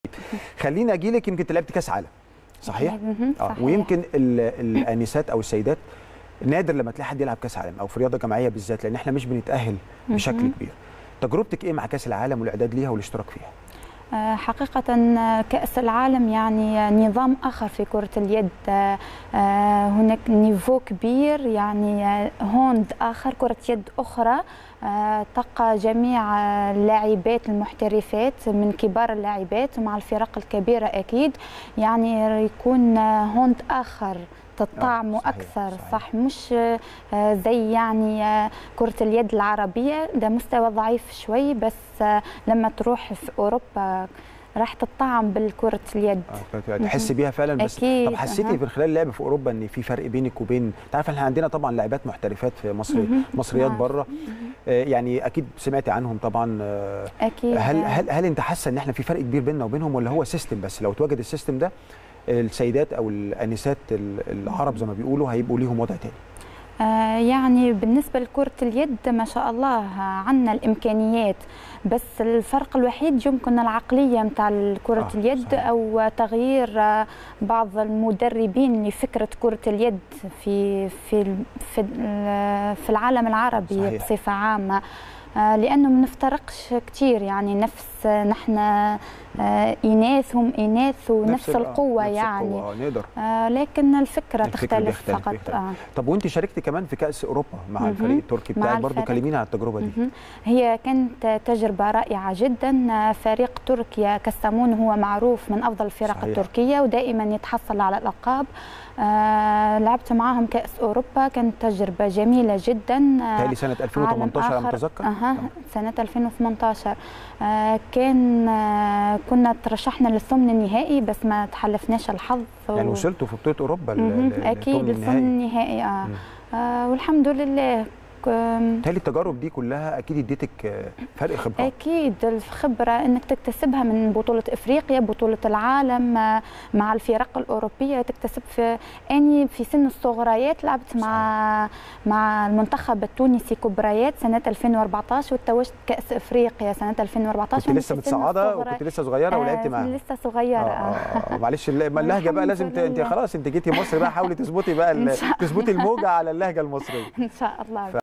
خليني اجي لك يمكن لعبت كاس عالم صحيح؟ مهم. اه صحيح. ويمكن ال- الانسات او السيدات نادر لما تلاقي حد يلعب كاس عالم او في رياضه جماعيه بالذات لان احنا مش بنتاهل بشكل مهم. كبير تجربتك ايه مع كاس العالم والاعداد ليها والاشتراك فيها آه، حقيقة آه، كأس العالم يعني آه، نظام آخر في كرة اليد آه، آه، هناك نيفو كبير يعني آه، هوند آخر كرة يد أخرى آه، تقى جميع آه، اللاعبات المحترفات من كبار اللاعبات ومع الفرق الكبيرة أكيد يعني يكون آه، هوند آخر تطعم صحيح، أكثر صحيح. صح مش آه، زي يعني آه، كرة اليد العربية ده مستوى ضعيف شوي بس آه، لما تروح في أوروبا راح تطعم بالكرة اليد آه، تحس بيها فعلا بس أكيد، طب حسيتي أها. من خلال اللعب في اوروبا ان في فرق بينك وبين تعرف احنا عندنا طبعا لاعبات محترفات في مصر مهم. مصريات نعم. بره آه، يعني اكيد سمعتي عنهم طبعا آه، أكيد هل هل هل انت حاسه ان احنا في فرق كبير بيننا وبينهم ولا هو سيستم بس لو اتوجد السيستم ده السيدات او الانسات ال- العرب زي ما بيقولوا هيبقوا ليهم وضع تاني آه، يعني بالنسبة لكرة اليد ما شاء الله عندنا الإمكانيات بس الفرق الوحيد يمكن العقلية متاع كرة آه، اليد صحيح. أو تغيير آه، بعض المدربين لفكرة كرة اليد في في في, في العالم العربي صحيح. بصفة عامة آه، لأنه ما نفترقش كتير يعني نفس نحن آه، إناث هم إناث ونفس ال- آه، القوة نفس يعني القوة، آه، نقدر آه، لكن الفكرة, الفكر تختلف بيختلف- فقط بيختلف. آه. طب وانت شاركتي كمان في كاس اوروبا مع مهم. الفريق التركي مع بتاعك برضه الفريق. كلمينا على التجربه دي مهم. هي كانت تجربة رائعة جدا فريق تركيا كستامون هو معروف من أفضل الفرق صحيح. التركية ودائما يتحصل على الألقاب آه لعبت معهم كأس أوروبا كانت تجربة جميلة جدا آه تالي سنه 2018 على ما آخر. اتذكر أها سنة 2018 آه كان آه كنا ترشحنا للثمن النهائي بس ما تحلفناش الحظ يعني و- وصلتوا في بطوله اوروبا ل- مهم. ل- أكيد للثمن للثمن النهائي النهائي آه. مم. آه والحمد لله ك- تالي التجارب دي كلها اكيد اديتك آه، فرق خبرات أكيد الخبرة أنك تكتسبها من بطولة إفريقيا بطولة العالم آه، مع الفرق الأوروبية تكتسب في أني في سن الصغريات لعبت مع مع المنتخب التونسي كبريات سنة 2014 وتوجت كأس إفريقيا سنة 2014 كنت وأنا لسه في سن متصاعده الصغرى. وكنت لسه صغيره ولعبت آه، معاها لسه صغيرة آه، آه. آه، آه، معلش الل- ما اللهجه بقى لازم ت... انت لله. خلاص انت جيتي مصر بقى حاولي تظبطي بقى ال- إن شاء تظبطي الموجه على اللهجه المصريه إن شاء الله